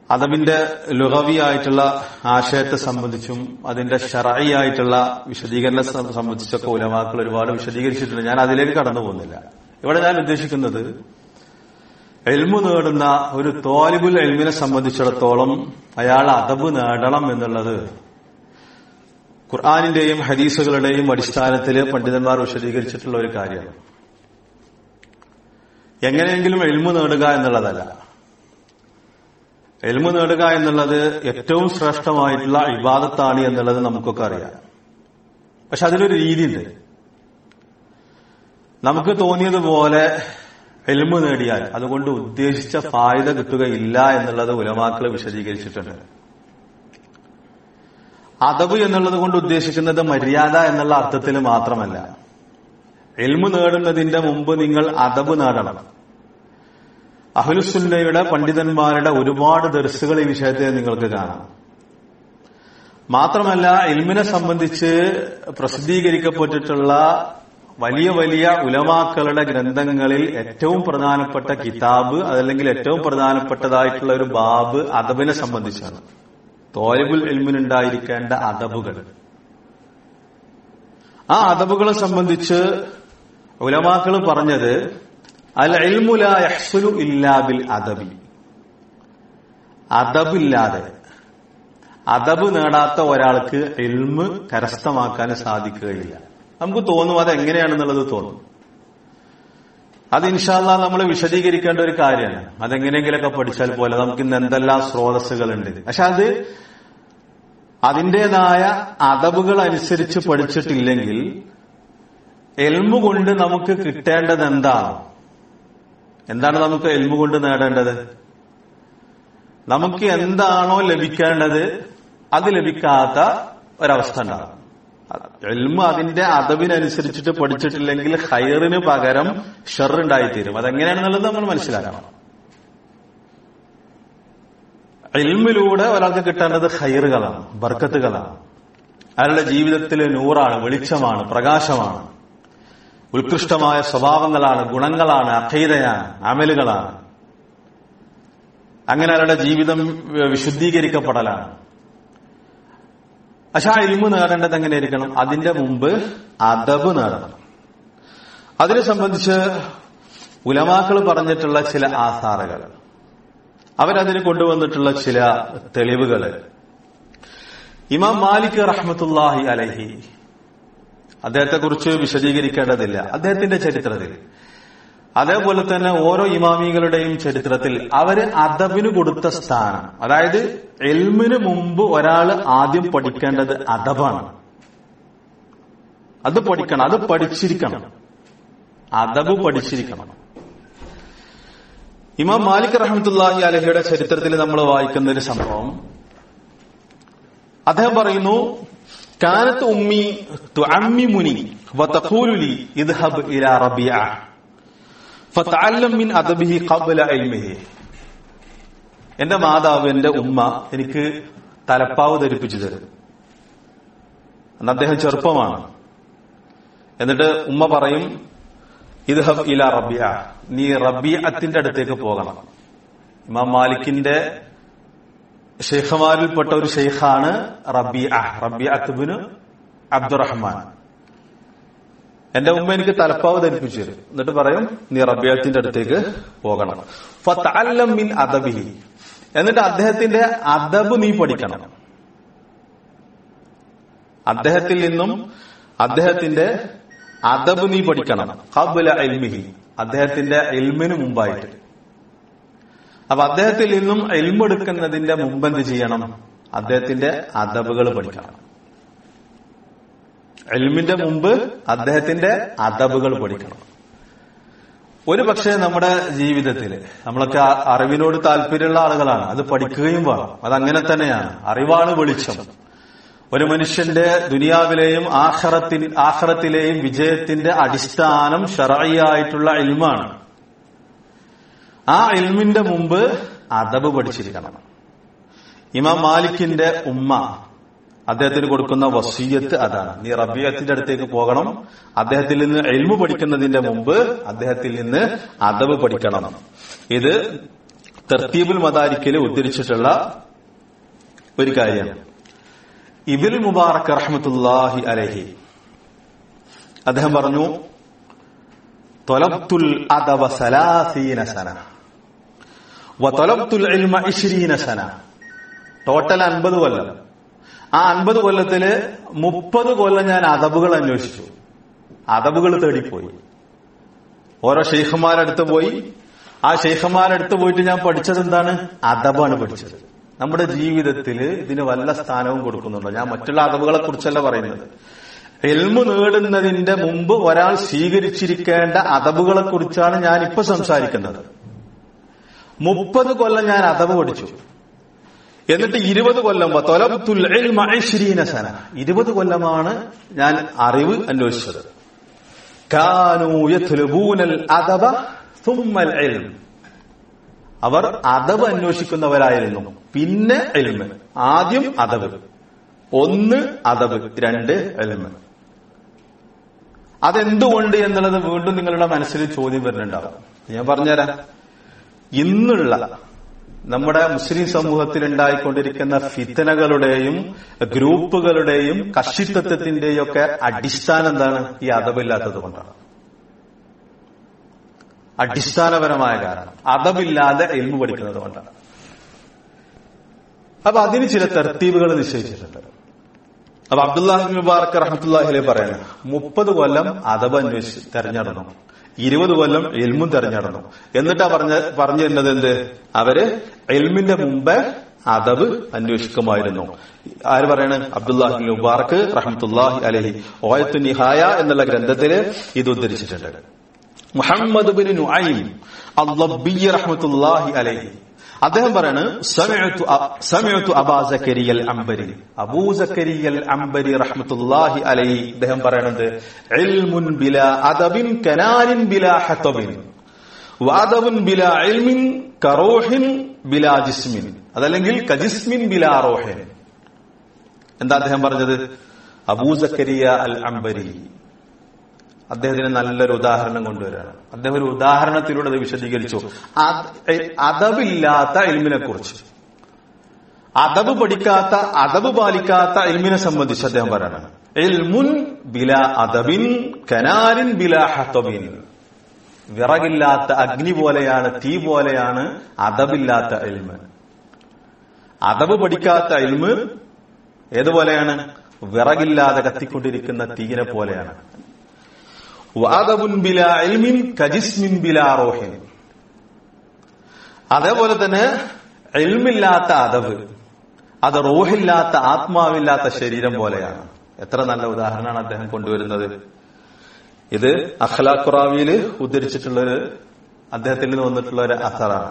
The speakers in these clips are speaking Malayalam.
അതബിന്റെ ലുഹവിയായിട്ടുള്ള ആശയത്തെ സംബന്ധിച്ചും അതിന്റെ ഷറായിയായിട്ടുള്ള വിശദീകരണത്തെ സംബന്ധിച്ചൊക്കെ ഉലമാക്കൾ ഒരുപാട് വിശദീകരിച്ചിട്ടുണ്ട് ഞാൻ അതിലേക്ക് കടന്നു പോകുന്നില്ല ഇവിടെ ഞാൻ ഉദ്ദേശിക്കുന്നത് എൽമു നേടുന്ന ഒരു തോലിബുൽ എൽമിനെ സംബന്ധിച്ചിടത്തോളം അയാൾ അതബ് നേടണം എന്നുള്ളത് ഖുർആാനിന്റെയും ഹദീസുകളുടെയും അടിസ്ഥാനത്തിൽ പണ്ഡിതന്മാർ വിശദീകരിച്ചിട്ടുള്ള ഒരു കാര്യമാണ് എങ്ങനെയെങ്കിലും എൽമു നേടുക എന്നുള്ളതല്ല എൽമു നേടുക എന്നുള്ളത് ഏറ്റവും ശ്രേഷ്ഠമായിട്ടുള്ള ഇബാദത്താണ് എന്നുള്ളത് നമുക്കൊക്കെ അറിയാം പക്ഷെ അതിനൊരു രീതിയുണ്ട് നമുക്ക് തോന്നിയതുപോലെ എൽമു നേടിയാൽ അതുകൊണ്ട് ഉദ്ദേശിച്ച ഫായുത കിട്ടുകയില്ല എന്നുള്ളത് ഉലമാക്കൾ വിശദീകരിച്ചിട്ടുണ്ട് അതബ് എന്നുള്ളത് കൊണ്ട് ഉദ്ദേശിക്കുന്നത് മര്യാദ എന്നുള്ള അർത്ഥത്തിൽ മാത്രമല്ല എൽമു നേടുന്നതിന്റെ മുമ്പ് നിങ്ങൾ അതബ് നേടണം അഹുലുസുല്ലയുടെ പണ്ഡിതന്മാരുടെ ഒരുപാട് ദർസുകൾ ഈ വിഷയത്തെ നിങ്ങൾക്ക് കാണാം മാത്രമല്ല ഇൽമിനെ സംബന്ധിച്ച് പ്രസിദ്ധീകരിക്കപ്പെട്ടിട്ടുള്ള വലിയ വലിയ ഉലമാക്കളുടെ ഗ്രന്ഥങ്ങളിൽ ഏറ്റവും പ്രധാനപ്പെട്ട കിതാബ് അതല്ലെങ്കിൽ ഏറ്റവും പ്രധാനപ്പെട്ടതായിട്ടുള്ള ഒരു ബാബ് അദബിനെ സംബന്ധിച്ചാണ് തോലിബുൽ ഇൽമിനുണ്ടായിരിക്കേണ്ട അദബുകൾ ആ അദബുകളെ സംബന്ധിച്ച് ഉലമാക്കൾ പറഞ്ഞത് അൽ ഇൽമുല യഹ്സുലു ഇല്ലാ ബിൽ അദബി അദബില്ലാതെ അദബ് നേടാത്ത ഒരാൾക്ക് ഇൽമ് കരസ്ഥമാക്കാൻ സാധിക്കുകയില്ല നമുക്ക് തോന്നും അത് എങ്ങനെയാണെന്നുള്ളത് തോന്നും അത് ഇൻഷാല്ല നമ്മൾ വിശദീകരിക്കേണ്ട ഒരു കാര്യമാണ് അതെങ്ങനെയെങ്കിലൊക്കെ പഠിച്ചാൽ പോലെ നമുക്ക് ഇന്ന് എന്തെല്ലാം സ്രോതസ്സുകളുണ്ട് പക്ഷെ അത് അതിൻ്റെതായ അതബുകൾ അനുസരിച്ച് പഠിച്ചിട്ടില്ലെങ്കിൽ എൽമു കൊണ്ട് നമുക്ക് കിട്ടേണ്ടത് എന്താണ് എന്താണ് നമുക്ക് എൽമു കൊണ്ട് നേടേണ്ടത് നമുക്ക് എന്താണോ ലഭിക്കേണ്ടത് അത് ലഭിക്കാത്ത ഒരവസ്ഥ ഉണ്ടാകും എൽമു അതിന്റെ അതവിനനുസരിച്ചിട്ട് പഠിച്ചിട്ടില്ലെങ്കിൽ ഹൈറിന് പകരം ഷെറുണ്ടായിത്തീരും അതെങ്ങനെയാണെന്നുള്ളത് നമ്മൾ മനസ്സിലാക്കണം എൽമിലൂടെ ഒരാൾക്ക് കിട്ടേണ്ടത് ഹൈറുകളാണ് ബർക്കത്തുകളാണ് അയാളുടെ ജീവിതത്തിൽ നൂറാണ് വെളിച്ചമാണ് പ്രകാശമാണ് ഉത്കൃഷ്ടമായ സ്വഭാവങ്ങളാണ് ഗുണങ്ങളാണ് അഖൈതയാണ് അമലുകളാണ് അങ്ങനെ അയാളുടെ ജീവിതം വിശുദ്ധീകരിക്കപ്പെടലാണ് പക്ഷെ ആ ഇൽമു നേടേണ്ടത് എങ്ങനെയായിരിക്കണം അതിന്റെ മുമ്പ് അദബ് നേടണം അതിനെ സംബന്ധിച്ച് ഉലമാക്കൾ പറഞ്ഞിട്ടുള്ള ചില ആധാറുകൾ അവരതിന് കൊണ്ടുവന്നിട്ടുള്ള ചില തെളിവുകൾ ഇമാം മാലിക് റഹ്മത്തുല്ലാഹി അലഹി അദ്ദേഹത്തെക്കുറിച്ച് വിശദീകരിക്കേണ്ടതില്ല അദ്ദേഹത്തിന്റെ ചരിത്രത്തിൽ അതേപോലെ തന്നെ ഓരോ ഇമാമികളുടെയും ചരിത്രത്തിൽ അവര് അദബിന് കൊടുത്ത സ്ഥാനം അതായത് എൽമിന് മുമ്പ് ഒരാൾ ആദ്യം പഠിക്കേണ്ടത് അദബാണ് അത് പഠിക്കണം അത് പഠിച്ചിരിക്കണം അദബ് പഠിച്ചിരിക്കണം ഇമാം മാലിക് റഹമത്തുല്ലാഹി അലഹിയുടെ ചരിത്രത്തിൽ നമ്മൾ വായിക്കുന്ന ഒരു സംഭവം അദ്ദേഹം പറയുന്നു കാനത്ത് ഉമ്മി തുഅമ്മി മുനി വതഖൂലുലി ഇദ്ഹബ് ഇലാ റബിയ ഫതഅല്ലം മിൻ അദബിഹി ഖബ്ല ഇൽമിഹി എന്റെ മാതാവ് എന്റെ ഉമ്മ എനിക്ക് തലപ്പാവ് ധരിപ്പിച്ചു തരും അന്ന് അദ്ദേഹം ചെറുപ്പമാണ് എന്നിട്ട് ഉമ്മ പറയും ഇദ്ഹബ് ഇല റബിയ നീ റബിയത്തിന്റെ അടുത്തേക്ക് പോകണം ഇമാം മാലിക്കിന്റെ ഷെയ്ഖമാരിൽപ്പെട്ട ഒരു ഷെയ്ഖാണ് റബിയ റബിയ അത്തുബിന് അബ്ദുറഹ്മാൻ എന്റെ ഉമ്മ എനിക്ക് തലപ്പാവ് ധരിപ്പിച്ചു തരും എന്നിട്ട് പറയും നീ റബിയത്തിന്റെ അടുത്തേക്ക് പോകണം ഫത്തഅല്ലം മിൻ അദബിഹി എന്നിട്ട് അദ്ദേഹത്തിന്റെ അദബ് നീ പഠിക്കണം അദ്ദേഹത്തിൽ നിന്നും അദ്ദേഹത്തിന്റെ അദബ് നീ പഠിക്കണം ഖബ്ല ഇൽമിഹി അദ്ദേഹത്തിന്റെ ഇൽമിന് മുമ്പായിട്ട് അപ്പൊ അദ്ദേഹത്തിൽ നിന്നും എൽമെടുക്കുന്നതിന്റെ മുമ്പ് എന്ത് ചെയ്യണം അദ്ദേഹത്തിന്റെ അദബുകൾ പഠിക്കണം എൽമിന്റെ മുമ്പ് അദ്ദേഹത്തിന്റെ അദബുകൾ പഠിക്കണം ഒരു പക്ഷേ നമ്മുടെ ജീവിതത്തിൽ നമ്മളൊക്കെ അറിവിനോട് താല്പര്യമുള്ള ആളുകളാണ് അത് പഠിക്കുകയും വേണം അതങ്ങനെ തന്നെയാണ് അറിവാണ് വെളിച്ചം ഒരു മനുഷ്യന്റെ ദുനിയാവിലെയും ആഹ്റത്തിൽ ആഹ്റത്തിലെയും വിജയത്തിന്റെ അടിസ്ഥാനം ഷറായിയായിട്ടുള്ള ഇൽമാണ് ആ ഇൽമിന്റെ മുമ്പ് അദബ് പഠിച്ചിരിക്കണം ഇമാം മാലിക്കിന്റെ ഉമ്മ അദ്ദേഹത്തിന് കൊടുക്കുന്ന വസീയത്ത് അതാണ് നീ റബിയത്തിന്റെ അടുത്തേക്ക് പോകണം അദ്ദേഹത്തിൽ നിന്ന് എൽമു പഠിക്കുന്നതിന്റെ മുമ്പ് അദ്ദേഹത്തിൽ നിന്ന് അദബ് പഠിക്കണം ഇത് തർത്തീബുൽ മദാരിക്കല് ഉദ്ധരിച്ചിട്ടുള്ള ഒരു കാര്യമാണ് ഇബിൽ മുബാറക് റഹ്മത്തുല്ലാഹി അലഹി അദ്ദേഹം പറഞ്ഞു തൊലബ്തുൽ അദവ സലാസീന സന വതൊലബ്തുൽ ഇൽമ ഇശ്രീന സന ടോട്ടൽ അൻപത് കൊല്ലം ആ അൻപത് കൊല്ലത്തില് മുപ്പത് കൊല്ലം ഞാൻ അതബുകൾ അന്വേഷിച്ചു അതബുകൾ തേടിപ്പോയി ഓരോ ഷെയ്ഖുമാരടുത്ത് പോയി ആ ഷെയ്ഖുമാരടുത്ത് പോയിട്ട് ഞാൻ പഠിച്ചത് എന്താണ് അതബാണ് പഠിച്ചത് നമ്മുടെ ജീവിതത്തിൽ ഇതിന് വല്ല സ്ഥാനവും കൊടുക്കുന്നുണ്ടോ ഞാൻ മറ്റുള്ള അതബുകളെ കുറിച്ചല്ല പറയുന്നത് എൽമു നേടുന്നതിന്റെ മുമ്പ് ഒരാൾ സ്വീകരിച്ചിരിക്കേണ്ട അതബുകളെ കുറിച്ചാണ് ഞാൻ ഇപ്പൊ സംസാരിക്കുന്നത് മുപ്പത് കൊല്ലം ഞാൻ അതബ് പഠിച്ചു എന്നിട്ട് ഇരുപത് കൊല്ലം തൊലബത്തുൽ ഇൽമ ഇശ്രീന സന ഇരുപത് കൊല്ലമാണ് ഞാൻ അറിവ് അന്വേഷിച്ചത് കാനൂ യത്ലുബൂനൽ അദബ സുമ്മൽ ഇൽം അവർ അതബ് അന്വേഷിക്കുന്നവരായിരുന്നു പിന്നെ എൽമ് ആദ്യം അതബ് ഒന്ന് അതബ് രണ്ട് എൽമ് അതെന്തുകൊണ്ട് എന്നുള്ളത് വീണ്ടും നിങ്ങളുടെ മനസ്സിൽ ചോദ്യം വരുന്നുണ്ടാവും ഞാൻ പറഞ്ഞുതരാം ഇന്നുള്ള നമ്മുടെ മുസ്ലിം സമൂഹത്തിൽ ഉണ്ടായിക്കൊണ്ടിരിക്കുന്ന ഫിത്തനകളുടെയും ഗ്രൂപ്പുകളുടെയും കക്ഷിത്വത്തിന്റെയും ഒക്കെ അടിസ്ഥാനം എന്താണ് ഈ അതബില്ലാത്തത് കൊണ്ടാണ് അടിസ്ഥാനപരമായ കാരണം അതബില്ലാതെ എൽമു പഠിക്കുന്നത് കൊണ്ടാണ് അപ്പൊ അതിന് ചില തർത്തീബുകൾ നിശ്ചയിച്ചിട്ടുണ്ട് അപ്പൊ അബ്ദുല്ലാഹി മുബാറക് റഹമത്തുല്ലാഹിലെ പറയണ മുപ്പത് കൊല്ലം അതബ് അന്വേഷിച്ച് തെരഞ്ഞെടുന്നു ഇരുപത് കൊല്ലം എൽമും തെരഞ്ഞെടുന്നു എന്നിട്ടാ പറഞ്ഞ പറഞ്ഞു തരുന്നത് എന്ത് അവര് എൽമിന്റെ മുമ്പേ അതബ് അന്വേഷിക്കുമായിരുന്നു ആര് പറയണ് അബ്ദുല്ലാഹി മുബാറക് റഹമത്തുല്ലാഹി അലഹി ഓയത്തു നിഹായ എന്നുള്ള ഗ്രന്ഥത്തില് ഇത് ഉദ്ധരിച്ചിട്ടുണ്ട് മുഹമ്മദ് ബിൻ നുഐം അള്ളബി റഹ്മത്തുല്ലാഹി അലൈഹി അദ്ദേഹം പറയാണ് സമയത്തു അബാ സക്കരിയൽ അംബരി അബൂ സക്കരിയൽ അംബരി റഹ്മത്തുല്ലാഹി അലൈഹി അദ്ദേഹം പറയണത് ഇൽമുൻ ബില അദബിൻ കനാലിൻ ബില ഹതബിൻ വാദബുൻ ബില ഇൽമിൻ കറോഹിൻ ബില ജിസ്മിൻ അതല്ലെങ്കിൽ കജിസ്മിൻ ബില റോഹിൻ എന്താ അദ്ദേഹം പറഞ്ഞത് അബൂ സക്കരിയ അൽ അംബരി അദ്ദേഹത്തിന് നല്ലൊരു ഉദാഹരണം കൊണ്ടുവരാണ് അദ്ദേഹം ഒരു ഉദാഹരണത്തിലൂടെ അത് വിശദീകരിച്ചു അതബില്ലാത്ത എൽമിനെ കുറിച്ച് അതബ് പഠിക്കാത്ത അതബ് പാലിക്കാത്ത എൽമിനെ സംബന്ധിച്ച് അദ്ദേഹം പറയണം എൽമുൻ ബില അതബിൻ കനാലിൻ ബില ഹത്തബിൻ വിറകില്ലാത്ത അഗ്നി പോലെയാണ് തീ പോലെയാണ് അതബില്ലാത്ത എൽമ് അതബ് പഠിക്കാത്ത എൽമ് ഏതുപോലെയാണ് വിറകില്ലാതെ കത്തിക്കൊണ്ടിരിക്കുന്ന തീയിനെ പോലെയാണ് വാദബുൻ ബില എൽമിൻ കജിസ്മിൻ ബില റോഹിൻ അതേപോലെ തന്നെ എൽമില്ലാത്ത അതവ് അത് റോഹില്ലാത്ത ആത്മാവില്ലാത്ത ശരീരം പോലെയാണ് എത്ര നല്ല ഉദാഹരണമാണ് അദ്ദേഹം കൊണ്ടുവരുന്നത് ഇത് അഖ്ലാഖുറാവിയിൽ ഉദ്ധരിച്ചിട്ടുള്ളൊരു അദ്ദേഹത്തിൽ നിന്ന് വന്നിട്ടുള്ള ഒരു അസറാണ്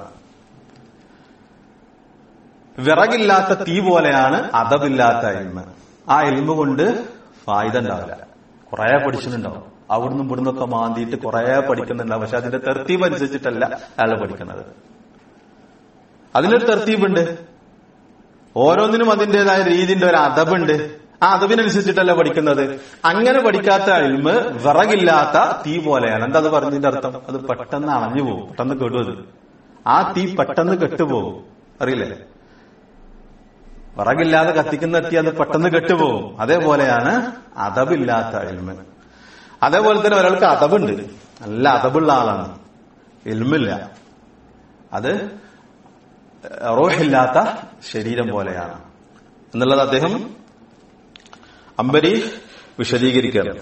വിറകില്ലാത്ത തീ പോലെയാണ് അതവില്ലാത്ത എൽമ് ആ എൽമ് കൊണ്ട് ഫായുധ ഉണ്ടാവില്ല കുറെ പഠിച്ചിട്ടുണ്ടാവും അവിടുന്ന് ഇവിടുന്നൊക്കെ മാന്തിയിട്ട് കുറെ പഠിക്കുന്നുണ്ടാവും പക്ഷെ അതിന്റെ തെർത്തീബ് അനുസരിച്ചിട്ടല്ല അയാൾ പഠിക്കുന്നത് അതിനൊരു തെർത്തീബുണ്ട് ഓരോന്നിനും അതിന്റേതായ രീതിന്റെ ഒരു അതബുണ്ട് ആ അതവിനനുസരിച്ചിട്ടല്ല പഠിക്കുന്നത് അങ്ങനെ പഠിക്കാത്ത അൽമ് വിറകില്ലാത്ത തീ പോലെയാണ് എന്താ അത് പറഞ്ഞതിന്റെ അർത്ഥം അത് പെട്ടെന്ന് അണഞ്ഞു പോകും പെട്ടെന്ന് കെടുവത് ആ തീ പെട്ടെന്ന് കെട്ടുപോകും അറിയില്ലേ വിറകില്ലാതെ കത്തിക്കുന്ന തീ അത് പെട്ടെന്ന് കെട്ടുപോകും അതേപോലെയാണ് അതബില്ലാത്ത എൽമ് അതേപോലെ തന്നെ ഒരാൾക്ക് അതബുണ്ട് നല്ല അതബുള്ള ആളാണ് എൽമില്ല അത് റോഹില്ലാത്ത ശരീരം പോലെയാണ് എന്നുള്ളത് അദ്ദേഹം അമ്പരി വിശദീകരിക്കുകയാണ്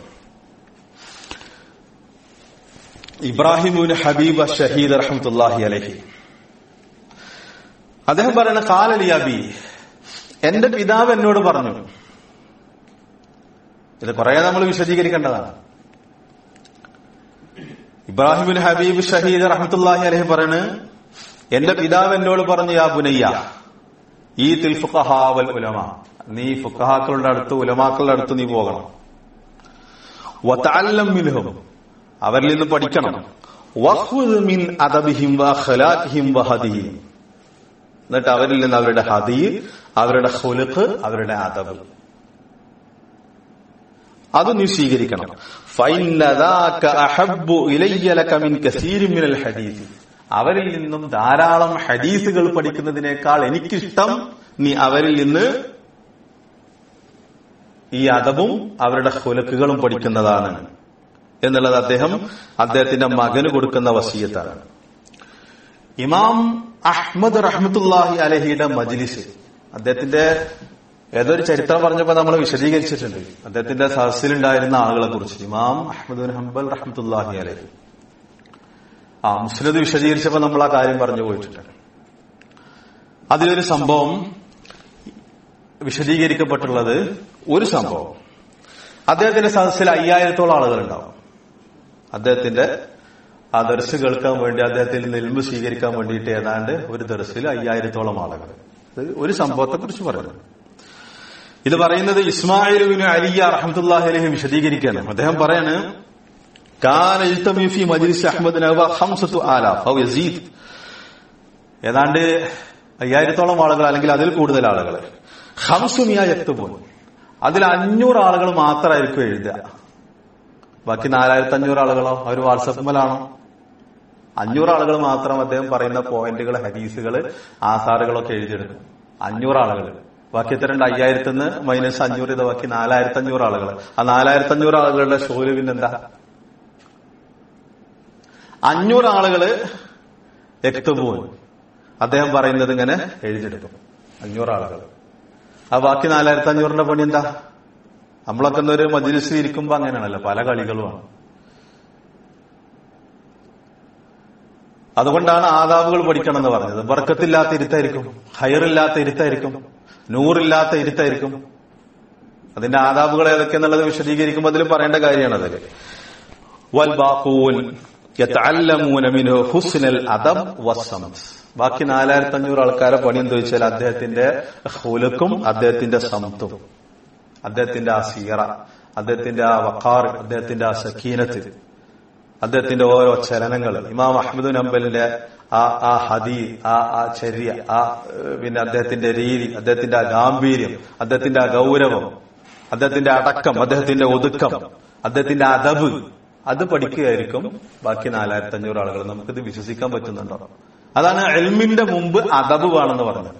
ഇബ്രാഹിമുൻ ഹബീബ് ഷഹീദ് റഹമത്തുല്ലാഹി അലഹി അദ്ദേഹം പറയുന്ന കാലലി അബി എന്റെ പിതാവ് എന്നോട് പറഞ്ഞു ഇത് കുറെ നമ്മൾ വിശദീകരിക്കേണ്ടതാണ് ഇബ്രാഹിമുൻ ഹബീബ് ഷഹീദ് റഹമത്തുല്ലാഹി അലഹി പറയണ് എന്റെ പിതാവ് എന്നോട് പറഞ്ഞു യാ ബുനയ്യ ഈ തിൽ ഫുഖഹാവൽ ഉലമ നീ ഫുഖഹാക്കളുടെ അടുത്ത് ഉലമാക്കളുടെ അടുത്ത് നീ പോകണം വതഅല്ലം മിൻഹും അവരിൽ നിന്ന് പഠിക്കണം വഖുദ് മിൻ അദബിഹിം വഖലാഖിഹിം വഹദിഹിം എന്നിട്ട് അവരിൽ നിന്ന് അവരുടെ ഹദി അവരുടെ ഖുലുഖ് അവരുടെ അദബ് അത് നീ സ്വീകരിക്കണം ഫൈന്നദാക അഹബ്ബു ഇലയ്യ ലക മിൻ കസീരിൻ മിനൽ ഹദീസ് അവരിൽ നിന്നും ധാരാളം ഹദീസുകൾ പഠിക്കുന്നതിനേക്കാൾ എനിക്കിഷ്ടം നീ അവരിൽ നിന്ന് ഈ അദബും അവരുടെ ഹുലക്കുകളും പഠിക്കുന്നതാണ് എന്നുള്ളത് അദ്ദേഹം അദ്ദേഹത്തിന്റെ മകന് കൊടുക്കുന്ന വസീയത്താണ് ഇമാം അഹ്മദ് റഹ്മത്തുല്ലാഹി അലഹിയുടെ മജ്ലിസ് അദ്ദേഹത്തിന്റെ ഏതൊരു ചരിത്രം പറഞ്ഞപ്പോ നമ്മൾ വിശദീകരിച്ചിട്ടുണ്ട് അദ്ദേഹത്തിന്റെ സദസ്സിലുണ്ടായിരുന്ന ആളുകളെ കുറിച്ച് ഇമാം അഹമ്മദ് ബിൻ ഹംബൽ റഹ്മത്തുല്ലാഹി അലഹി ആ മുസ്ലിദ് വിശദീകരിച്ചപ്പോ നമ്മൾ ആ കാര്യം പറഞ്ഞു പോയിട്ടുണ്ട് അതിലൊരു സംഭവം വിശദീകരിക്കപ്പെട്ടുള്ളത് ഒരു സംഭവം അദ്ദേഹത്തിന്റെ സദസ്സിൽ അയ്യായിരത്തോളം ആളുകൾ ഉണ്ടാവും അദ്ദേഹത്തിന്റെ ആ ദർശ് കേൾക്കാൻ വേണ്ടി അദ്ദേഹത്തിൽ നിന്ന് ഇൽമു സ്വീകരിക്കാൻ വേണ്ടിയിട്ട് ഏതാണ്ട് ഒരു ദർശിൽ അയ്യായിരത്തോളം ആളുകൾ ഇത് ഒരു സംഭവത്തെ കുറിച്ച് പറയുന്നു ഇത് പറയുന്നത് ഇസ്മായിലുവിന് അലിയ റഹമത്തുല്ലാഹി അലഹി വിശദീകരിക്കുകയാണ് അദ്ദേഹം പറയാണ് കാന ഇജ്തമി ഫി മജ്ലിസ് അഹ്മദ് നവ ഹംസത്തു ആലാഫ് ഔ യസീദ് ഏതാണ്ട് അയ്യായിരത്തോളം ആളുകൾ അല്ലെങ്കിൽ അതിൽ കൂടുതൽ ആളുകൾ ഹംസുമിയ എത്തുപോൽ അതിൽ അഞ്ഞൂറ് ആളുകൾ മാത്രമായിരിക്കും എഴുതുക ബാക്കി നാലായിരത്തി അഞ്ഞൂറ് ആളുകളോ അവർ വാട്സപ്പിലാണോ അഞ്ഞൂറ് ആളുകൾ മാത്രം അദ്ദേഹം പറയുന്ന പോയിന്റുകൾ ഹദീസുകൾ ആസാറുകളൊക്കെ എഴുതിയെടുക്കും അഞ്ഞൂറ് ആളുകൾ ബാക്കി എത്ര ഉണ്ട് അയ്യായിരത്തി നിന്ന് മൈനസ് അഞ്ഞൂറ് ഇത് ബാക്കി നാലായിരത്തി അഞ്ഞൂറ് ആളുകൾ ആ നാലായിരത്തി അഞ്ഞൂറ് ആളുകളുടെ ഷോയില് പിന്നെന്താ അഞ്ഞൂറ് ആളുകള് എക്തുപോൻ അദ്ദേഹം പറയുന്നത് ഇങ്ങനെ എഴുതിയെടുക്കും അഞ്ഞൂറ് ആളുകൾ ആ ബാക്കി നാലായിരത്തി അഞ്ഞൂറിന്റെ പണി എന്താ നമ്മളൊക്കെ ഒരു മജ്ലിസിൽ ഇരിക്കുമ്പോ അങ്ങനെയാണല്ലോ പല കളികളുമാണ് അതുകൊണ്ടാണ് ആദാബുകൾ പഠിക്കണം എന്ന് പറഞ്ഞത് ബർക്കത്തില്ലാത്ത ഇരുത്തായിരിക്കും ഹയറില്ലാത്ത ഇരുത്തായിരിക്കും നൂറില്ലാത്ത ഇരുത്തായിരിക്കും അതിന്റെ ആദാബുകൾ ഏതൊക്കെയെന്നുള്ളത് വിശദീകരിക്കുമ്പോൾ അതിൽ പറയേണ്ട കാര്യമാണ് അതിൽ വൽബാഖൂൻ യതഅല്ലമൂന മിൻഹു ഹുസ്നൽ അദബ് വസ്സമത് ബാക്കി നാലായിരത്തി അഞ്ഞൂറ് ആൾക്കാരെ പണി എന്ന് ചോദിച്ചാൽ അദ്ദേഹത്തിന്റെ ഹുലക്കും അദ്ദേഹത്തിന്റെ സമത്വം അദ്ദേഹത്തിന്റെ ആ സീറ അദ്ദേഹത്തിന്റെ ആ വക്കാർ അദ്ദേഹത്തിന്റെ ആ സക്കീനത്ത് അദ്ദേഹത്തിന്റെ ഓരോ ചലനങ്ങൾ ഇമാം അഹമ്മദ് നമ്പലിന്റെ ആ ആ ഹദീ ആ ആ ചര്യ ആ ഏഹ്, പിന്നെ അദ്ദേഹത്തിന്റെ രീതി അദ്ദേഹത്തിന്റെ ആ ഗാംഭീര്യം അദ്ദേഹത്തിന്റെ ആ ഗൗരവം അദ്ദേഹത്തിന്റെ അടക്കം അദ്ദേഹത്തിന്റെ ഒതുക്കം അദ്ദേഹത്തിന്റെ അദബ് അത് പഠിക്കുകയായിരിക്കും ബാക്കി നാലായിരത്തി അഞ്ഞൂറ് ആളുകൾ നമുക്കിത് വിശ്വസിക്കാൻ പറ്റുന്നുണ്ടോ അതാണ് എൽമിന്റെ മുമ്പ് അദബ് വേണമെന്ന് പറഞ്ഞത്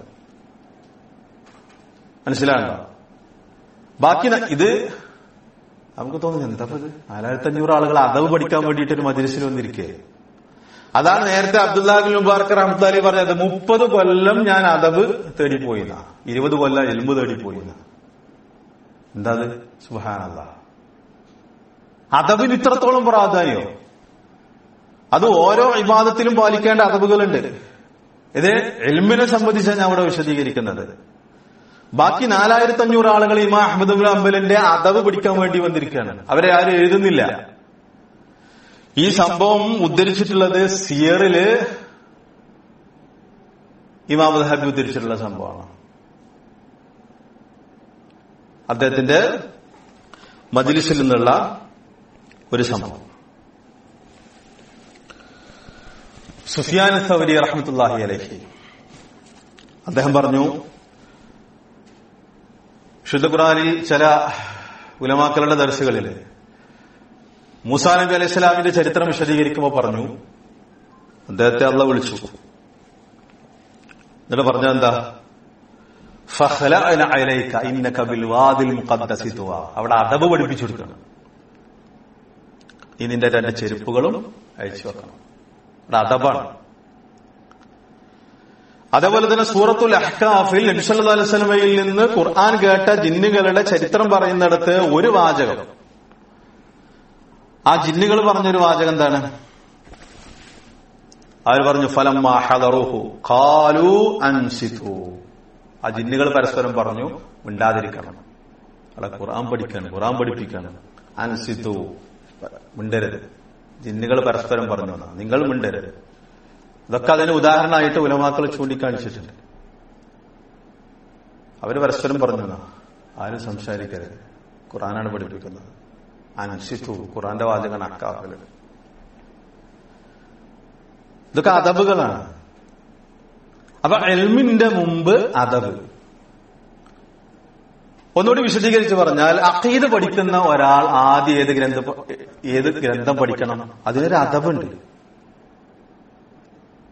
മനസ്സിലാണോ ബാക്കി ന- ഇത് നമുക്ക് തോന്നുന്നു എന്താ ഇത് നാലായിരത്തി അഞ്ഞൂറ് ആളുകൾ അദവ് പഠിക്കാൻ വേണ്ടിയിട്ട് ഒരു മജ്ലിസിൽ വന്നിരിക്കുക അതാണ് നേരത്തെ അബ്ദുല്ലാഹിൽ മുബാർക്ക് റഹ്മത്താലി പറഞ്ഞത് മുപ്പത് കൊല്ലം ഞാൻ അദബ് തേടിപ്പോയിന്ന ഇരുപത് കൊല്ലം എൽമ് തേടിപ്പോയിന്ന എന്താ അത് സുഹാനല്ല അദബിന് ഇത്രത്തോളം പ്രാധാന്യോ അത് ഓരോ വിവാദത്തിലും പാലിക്കേണ്ട അദബുകളുണ്ട് ഇത് എൽമിനെ സംബന്ധിച്ചാണ് ഞാൻ അവിടെ വിശദീകരിക്കുന്നത് ബാക്കി നാലായിരത്തി അഞ്ഞൂറ് ആളുകൾ ഇമാ അഹമ്മദ് അമ്പലിന്റെ അതവ് പിടിക്കാൻ വേണ്ടി വന്നിരിക്കുകയാണ് അവരെ ആരും എഴുതുന്നില്ല ഈ സംഭവം ഉദ്ധരിച്ചിട്ടുള്ളത് സിയറില് ഇമാം ദഹബി ഉദ്ധരിച്ചിട്ടുള്ള സംഭവമാണ് അദ്ദേഹത്തിന്റെ മജ്ലിസിൽ നിന്നുള്ള ഒരു സംഭവം സുഫിയാൻ സൗരി റഹ്മത്തുല്ലാഹി അലഹി അദ്ദേഹം പറഞ്ഞു ശുദ്ധ ഖുറാനിൽ ചില ഉലമാക്കളുടെ ദർശകളിൽ മൂസാ നബി അലൈഹി സ്വലാമിന്റെ ചരിത്രം വിശദീകരിക്കുമ്പോൾ പറഞ്ഞു അദ്ദേഹത്തെ അള്ള വിളിച്ചു എന്നിട്ട് പറഞ്ഞ എന്താ ഫഖ്ലഅന അലൈക ഇന്നക ബിൽ വാദിൽ മുഖദ്ദസി തുവാ. അവിടെ അദബ് പഠിപ്പിച്ചു കൊടുക്കണം ഈ നിന്റെ രണ്ട് ചെരുപ്പുകളും അയച്ചു വെക്കണം അവിടെ അദബാണ് അതേപോലെ തന്നെ സൂറത്തുൽ അഹ്കാഫിൽ നബി സല്ലല്ലാഹു അലൈഹി വസല്ലമയിൽ നിന്ന് ഖുർആൻ കേട്ട ജിന്നുകളുടെ ചരിത്രം പറയുന്നിടത്ത് ഒരു വാചകം ആ ജിന്നുകൾ പറഞ്ഞൊരു വാചകം എന്താണ് അവർ പറഞ്ഞു ഫലം ഹദറുഹു ഖാലു അൻസിതു ആ ജിന്നുകൾ പരസ്പരം പറഞ്ഞു മിണ്ടാതിരിക്കണം അവിടെ ഖുർആൻ പഠിക്കണം ഖുർആൻ പഠിപ്പിക്കണം അൻസിതു മിണ്ടരുത് ജിന്നുകൾ പരസ്പരം പറഞ്ഞു എന്നാ. നിങ്ങൾ മിണ്ടരുത് ഇതൊക്കെ അതിന് ഉദാഹരണമായിട്ട് ഉലമാക്കൾ ചൂണ്ടിക്കാണിച്ചിട്ടുണ്ട് അവര് പരസ്പരം പറഞ്ഞു എന്നാ. ആരും സംസാരിക്കരുത് ഖുറാനാണ് പഠിപ്പിക്കുന്നത് അൻസിത്തു ഖുറാന്റെ വാചകമാണ് അക്കാഫില് ഇതൊക്കെ അതബുകളാണ് അപ്പൊ എൽമിന്റെ മുമ്പ് അതബ് ഒന്നുകൂടി വിശദീകരിച്ച് പറഞ്ഞാൽ അഖീദ് പഠിക്കുന്ന ഒരാൾ ആദ്യം ഏത് ഗ്രന്ഥം ഏത് ഗ്രന്ഥം പഠിക്കണം അതിനൊരു അതബുണ്ട്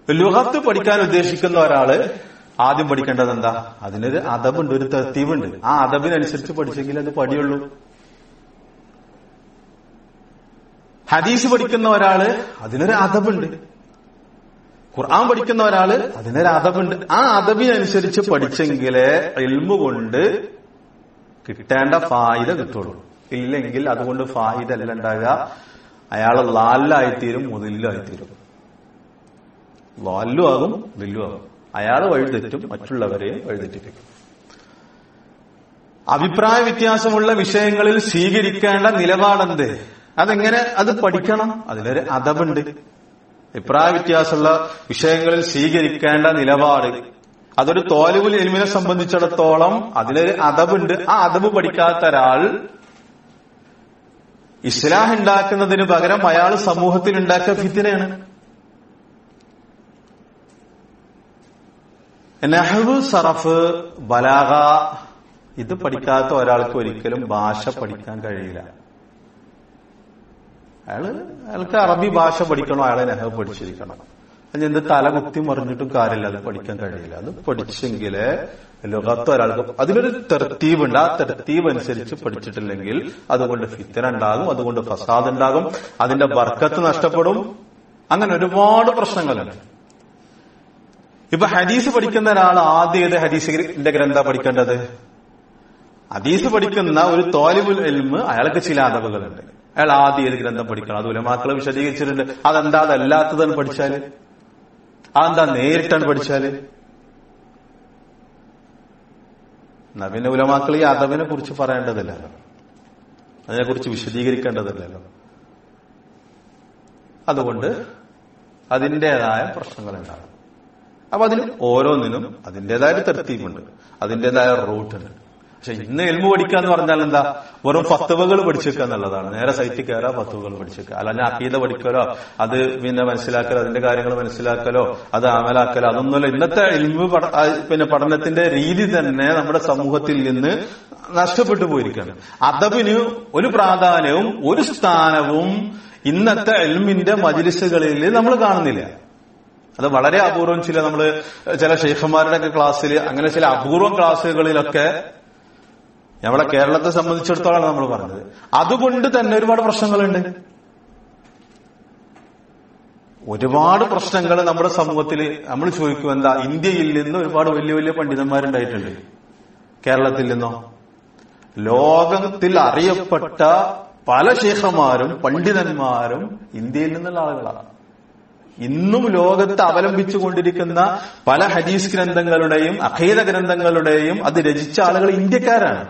ലുഹത്ത് പഠിക്കാൻ ഉദ്ദേശിക്കുന്ന ഒരാള് ആദ്യം പഠിക്കേണ്ടത് എന്താ അതിനൊരു അദബുണ്ട് ഒരു തർത്തീവുണ്ട് ആ അദബിനനുസരിച്ച് പഠിച്ചെങ്കിൽ അത് പടിയുള്ളൂ ഹദീസ് പഠിക്കുന്ന ഒരാള് അതിനൊരു അദബുണ്ട് ഖുർആൻ പഠിക്കുന്ന ഒരാള് അതിനൊരു അദബുണ്ട് ആ അദബിനനുസരിച്ച് പഠിച്ചെങ്കിലേ എൽമു കൊണ്ട് കിട്ടേണ്ട ഫായിദ കിട്ടുള്ളൂ ഇല്ലെങ്കിൽ അതുകൊണ്ട് ഫായിദ അല്ല ഉണ്ടാകുക അയാൾ ലാലായിത്തീരും മുതലിലായിത്തീരും ലാലും ആകും വില്ലും ആകും അയാൾ വഴിതെറ്റും മറ്റുള്ളവരെയും വഴിതെറ്റിക്കും അഭിപ്രായ വ്യത്യാസമുള്ള വിഷയങ്ങളിൽ സ്വീകരിക്കേണ്ട നിലപാടെന്ത് അതെങ്ങനെ അത് പഠിക്കണം അതിനൊരു അദബുണ്ട് അഭിപ്രായ വ്യത്യാസമുള്ള വിഷയങ്ങളിൽ സ്വീകരിക്കേണ്ട നിലപാട് അതൊരു തോലുവിൽ എലിമിനെ സംബന്ധിച്ചിടത്തോളം അതിലൊരു അദബുണ്ട് ആ അദബ് പഠിക്കാത്ത ഒരാൾ ഇസ്ലാം ഉണ്ടാക്കുന്നതിന് പകരം അയാൾ സമൂഹത്തിൽ ഉണ്ടാക്കിയ ഫിത്തിനാണ് നെഹ്വ് സറഫ് ബലാഗ ഇത് പഠിക്കാത്ത ഒരാൾക്ക് ഒരിക്കലും ഭാഷ പഠിക്കാൻ കഴിയില്ല അയാള് അയാൾക്ക് അറബി ഭാഷ പഠിക്കണോ അയാളെ നെഹ്വ് പഠിച്ചിരിക്കണം അത് എന്ത് തല കുത്തി മറിഞ്ഞിട്ടും കാര്യമില്ല അത് പഠിക്കാൻ കഴിയില്ല അത് പഠിച്ചെങ്കില് ലോകത്ത് ഒരാൾക്ക് അതിനൊരു തെർത്തീവുണ്ട് ആ തെർത്തീവ് അനുസരിച്ച് പഠിച്ചിട്ടില്ലെങ്കിൽ അതുകൊണ്ട് ഫിത്തന ഉണ്ടാകും അതുകൊണ്ട് ഫസാദ് ഉണ്ടാകും അതിന്റെ ബർക്കത്ത് നഷ്ടപ്പെടും അങ്ങനെ ഒരുപാട് പ്രശ്നങ്ങളുണ്ട് ഇപ്പൊ ഹദീസ് പഠിക്കുന്ന ഒരാൾ ആദ്യം ഏത് ഹദീസിന്റെ ഗ്രന്ഥ പഠിക്കേണ്ടത് ഹദീസ് പഠിക്കുന്ന ഒരു തോലിബുൽ എൽമ് അയാൾക്ക് ചില അതവുകളുണ്ട് അയാൾ ആദ്യം ഏത് ഗ്രന്ഥം പഠിക്കണം അത് ഉലമാക്കളെ വിശദീകരിച്ചിട്ടുണ്ട് അതെന്താ അതല്ലാത്തതെന്ന് പഠിച്ചാല് അതെന്താ നേരിട്ടാണ് പഠിച്ചാല് നവീന ഉലമാക്കൾ ഈ അതവിനെ കുറിച്ച് പറയേണ്ടതില്ലല്ലോ അതിനെക്കുറിച്ച് വിശദീകരിക്കേണ്ടതില്ലല്ലോ അതുകൊണ്ട് അതിൻ്റെതായ പ്രശ്നങ്ങളുണ്ടാകും അപ്പൊ അതിന് ഓരോന്നിനും അതിൻ്റെതായ തർത്തീവുണ്ട് അതിൻ്റെതായ റൂട്ടുണ്ട് പക്ഷെ ഇന്ന് എൽമു പഠിക്കുക എന്ന് പറഞ്ഞാൽ എന്താ വെറും ഫത്തുവകൾ പഠിച്ചേക്കുക എന്നുള്ളതാണ് നേരെ സൈറ്റിൽ കയറാ ഫത്തുവകൾ പഠിച്ചേക്കുക അല്ലാതെ അക്കീത പഠിക്കലോ അത് പിന്നെ മനസ്സിലാക്കലോ അതിന്റെ കാര്യങ്ങൾ മനസ്സിലാക്കലോ അത് അമലാക്കലോ അതൊന്നുമല്ല ഇന്നത്തെ എൽമു പഠ- ആ, പിന്നെ പഠനത്തിന്റെ രീതി തന്നെ നമ്മുടെ സമൂഹത്തിൽ നിന്ന് നഷ്ടപ്പെട്ടു പോയിരിക്കുകയാണ് അദബിന് ഒരു പ്രാധാന്യവും ഒരു സ്ഥാനവും ഇന്നത്തെ എൽമിന്റെ മജിലിസുകളിൽ നമ്മൾ കാണുന്നില്ല അത് വളരെ അപൂർവം ചില നമ്മള് ചില ഷെയ്ഖന്മാരുടെ ഒക്കെ ക്ലാസ്സിൽ അങ്ങനെ ചില അപൂർവം ക്ലാസ്സുകളിലൊക്കെ നമ്മളെ കേരളത്തെ സംബന്ധിച്ചിടത്തോളാണ് നമ്മൾ പറഞ്ഞത് അതുകൊണ്ട് തന്നെ ഒരുപാട് പ്രശ്നങ്ങളുണ്ട് ഒരുപാട് പ്രശ്നങ്ങൾ നമ്മുടെ സമൂഹത്തിൽ നമ്മൾ ചോദിക്കും എന്താ ഇന്ത്യയിൽ നിന്ന് ഒരുപാട് വലിയ വലിയ പണ്ഡിതന്മാരുണ്ടായിട്ടുണ്ട് കേരളത്തിൽ നിന്നോ ലോകത്തിൽ അറിയപ്പെട്ട പല ശേഖന്മാരും പണ്ഡിതന്മാരും ഇന്ത്യയിൽ നിന്നുള്ള ആളുകളാണ് ഇന്നും ലോകത്ത് അവലംബിച്ചുകൊണ്ടിരിക്കുന്ന പല ഹദീസ് ഗ്രന്ഥങ്ങളുടെയും അഖീദ ഗ്രന്ഥങ്ങളുടെയും അത് രചിച്ച ആളുകൾ ഇന്ത്യക്കാരാണ്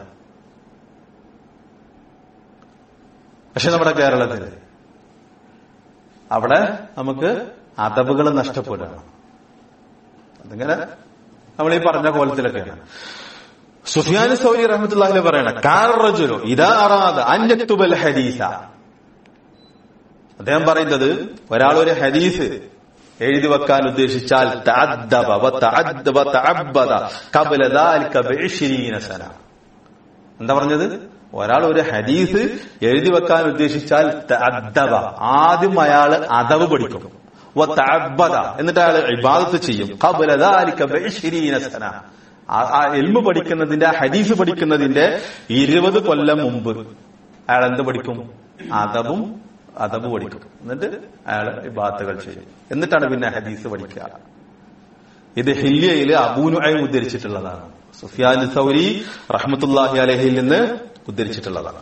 പക്ഷെ നമ്മുടെ കേരളത്തില് അവിടെ നമുക്ക് അതവുകൾ നഷ്ടപ്പെടുകയാണ് അതിങ്ങനെ നമ്മൾ ഈ പറഞ്ഞ കോലത്തിലൊക്കെയാണ് സുഫിയാൻ സൗരി റഹ്മത്തുള്ളാഹിലെ പറയണ കാറജുലു ഇതാ അറാദ അന്യക്തുബൽ ഹദീസ അദ്ദേഹം പറയുന്നത് ഒരാൾ ഒരു ഹദീസ് എഴുതി വെക്കാൻ ഉദ്ദേശിച്ചാൽ തഅദ്ദബ വതഅദ്ദബ തഅബ്ബദ ഖബ്ല ദാലിക ബിഇശ്രീന സന എന്താ പറഞ്ഞത് ഒരാൾ ഒരു ഹദീസ് എഴുതി വെക്കാൻ ഉദ്ദേശിച്ചാൽ തഅദ്ദബ ആദ്യം അയാൾ അദബ് പഠിക്കും വതഅബ്ബദ എന്നിട്ട് അയാൾ ഇബാദത്ത് ചെയ്യും ഖബ്ല ദാലിക ബിഇശ്രീന സന ആ- ആ എൽമ് പഠിക്കുന്നതിന്റെ ആ ഹദീസ് പഠിക്കുന്നതിന്റെ ഇരുപത് കൊല്ലം മുമ്പ് അയാൾ എന്ത് പഠിക്കും അദബും അദബ് പഠിക്കും എന്നിട്ട് അയാൾ ഇബാത്തുകൾ ചെയ്യും എന്നിട്ടാണ് പിന്നെ ഹദീസ് പഠിക്കുക ഇത് ഹില്യയിൽ അബൂനുഐം ഉദ്ധരിച്ചിട്ടുള്ളതാണ് സുഫിയാൻ സൗരി റഹ്മത്തുല്ലാഹി അലഹിൽ നിന്ന് ഉദ്ധരിച്ചിട്ടുള്ളതാണ്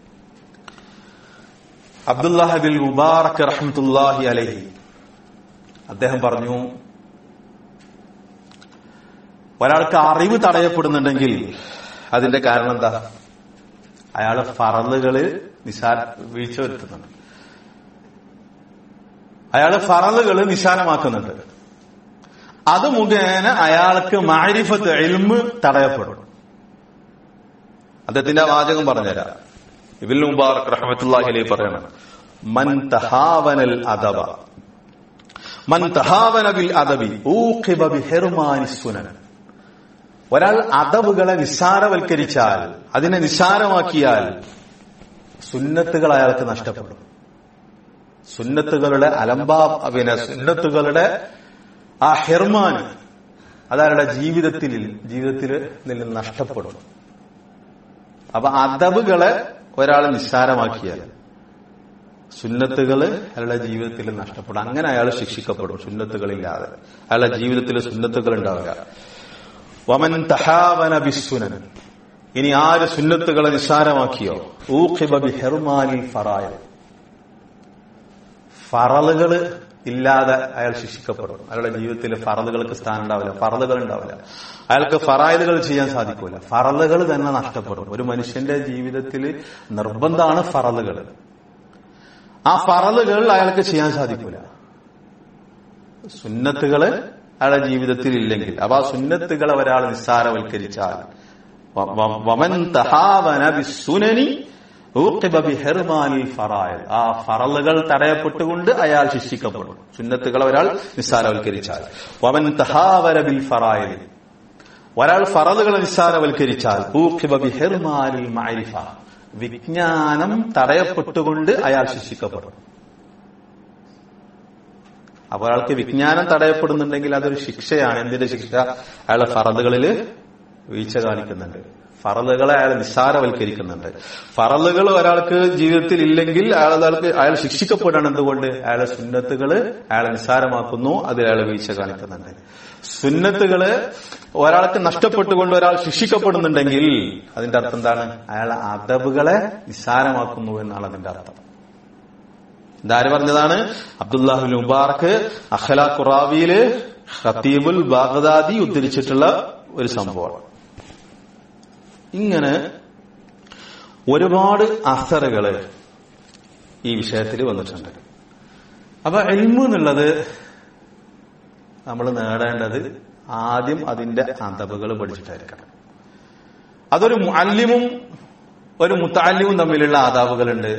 അബ്ദുല്ലാഹി ബിൽ മുബാറക് റഹ്മത്തുല്ലാഹി അലഹി അദ്ദേഹം പറഞ്ഞു ഒരാൾക്ക് അറിവ് തടയപ്പെടുന്നുണ്ടെങ്കിൽ അതിന്റെ കാരണം എന്താ അയാള് ഫറലുകള് നിസാര വീഴ്ച വരുത്തുന്നുണ്ട് അയാള് ഫറലുകള് നിസാരമാക്കുന്നുണ്ട് അത് മുഖേന അയാൾക്ക് മാരിഫത്ത് എൽമ് തടയപ്പെടും അദ്ദേഹത്തിന്റെ ആ വാചകം പറഞ്ഞുതരാം ഇബിൽ മുബാറക് റഹ്മത്തുല്ലാഹി അലൈഹി പറയണം മൻ തഹാവനൽ അദബ മൻ തഹാവന ബിൽ അദബി ഊഖിബ ബിഹിർമാനി സുനൻ ഒരാൾ അദബുകളെ നിസ്സാരവൽക്കരിച്ചാൽ അതിനെ നിസ്സാരമാക്കിയാൽ സുന്നത്തുകൾ അയാൾക്ക് നഷ്ടപ്പെടും സുന്നത്തുകളുടെ അലംബാ പിന്നെ സുന്നത്തുകളുടെ ആ ഹെർമാൻ അതയാളുടെ ജീവിതത്തിൽ ജീവിതത്തിൽ നിന്ന് നഷ്ടപ്പെടും അപ്പൊ അതബുകളെ ഒരാൾ നിസ്സാരമാക്കിയാൽ സുന്നത്തുകൾ അയാളുടെ ജീവിതത്തിൽ നഷ്ടപ്പെടും അങ്ങനെ അയാൾ ശിക്ഷിക്കപ്പെടും സുന്നത്തുകളില്ലാതെ അയാളുടെ ജീവിതത്തിൽ സുന്നത്തുകൾ ഉണ്ടാവുക വമൻ തഹാവന ബിസുനൻ ഇനി ആര് സുന്നത്തുകളെ നിസ്സാരമാക്കിയോ ഊഖിബ ബി ഹെർമാനിൽ ഫറായ ഫറലുകൾ ഇല്ലാതെ അയാൾ ശിക്ഷിക്കപ്പെടും അയാളുടെ ജീവിതത്തിൽ ഫറലുകൾക്ക് സ്ഥാനം ഉണ്ടാവില്ല ഫറലുകൾ ഉണ്ടാവില്ല അയാൾക്ക് ഫറായതുകൾ ചെയ്യാൻ സാധിക്കൂല ഫറലുകൾ തന്നെ നഷ്ടപ്പെടും ഒരു മനുഷ്യന്റെ ജീവിതത്തിൽ നിർബന്ധമാണ് ഫറലുകൾ ആ ഫറലുകൾ അയാൾക്ക് ചെയ്യാൻ സാധിക്കൂല സുന്നത്തുകള് അയാളുടെ ജീവിതത്തിൽ ഇല്ലെങ്കിൽ അപ്പൊ ആ സുന്നത്തുകളെ ഒരാൾ നിസ്സാരവൽക്കരിച്ചാൽ വ- വ- വമൻ തഹാവന ബിസ്സുനനി ഊഖിബ ബിഹിർമാനിൽ ഫറായിദ്. ആ ഫറലുകൾ തടയപ്പെട്ടുകൊണ്ട് അയാൾ ശിക്ഷിക്കപ്പെടും സുന്നത്തുകളെ ഒരാൾ നിസ്സാരവൽക്കരിച്ചാൽ വമൻ തഹാവന ബിൽ ഫറായിദ് ഒരാൾ ഫറലുകളെ നിസ്സാരവൽക്കരിച്ചാൽ ഊഖിബ ബിഹിർമാനിൽ മഅരിഫ വിജ്ഞാനം തടയപ്പെട്ടുകൊണ്ട് അയാൾ ശിക്ഷിക്കപ്പെടും അപ്പൊ അയാൾക്ക് വിജ്ഞാനം തടയപ്പെടുന്നുണ്ടെങ്കിൽ അതൊരു ശിക്ഷയാണ് എന്തിന്റെ ശിക്ഷ അയാളെ ഫറലുകളിൽ വീഴ്ച കാണിക്കുന്നുണ്ട് ഫറലുകളെ അയാൾ നിസ്സാരവൽക്കരിക്കുന്നുണ്ട് ഫറലുകൾ ഒരാൾക്ക് ജീവിതത്തിൽ ഇല്ലെങ്കിൽ അയാൾ അയാൾക്ക് അയാൾ ശിക്ഷിക്കപ്പെടണം എന്തുകൊണ്ട് അയാളെ സുന്നത്തുകള് അയാളെ നിസ്സാരമാക്കുന്നു അതിൽ അയാൾ വീഴ്ച കാണിക്കുന്നുണ്ട് സുന്നത്തുകള് ഒരാൾക്ക് നഷ്ടപ്പെട്ടുകൊണ്ട് ഒരാൾ ശിക്ഷിക്കപ്പെടുന്നുണ്ടെങ്കിൽ അതിന്റെ അർത്ഥം എന്താണ് അയാളെ അതബുകളെ നിസ്സാരമാക്കുന്നു എന്നാണ് അതിന്റെ അർത്ഥം ഇതാര് പറഞ്ഞതാണ് അബ്ദുല്ലാഹുൽ മുബാറക്ക് അഖല ഖുറാവിയില് ഖത്തീബുൽ ബാഗ്ദാദി ഉദ്ധരിച്ചിട്ടുള്ള ഒരു സംഭവമാണ് ഇങ്ങനെ ഒരുപാട് അസറുകള് ഈ വിഷയത്തിൽ വന്നിട്ടുണ്ട് അപ്പൊ എൽമു എന്നുള്ളത് നമ്മൾ നേടേണ്ടത് ആദ്യം അതിന്റെ അതബുകൾ പഠിച്ചിട്ടായിരിക്കണം അതൊരു മുഅല്ലിമും ഒരു മുത്താലിമും തമ്മിലുള്ള ആദാബുകളുണ്ട്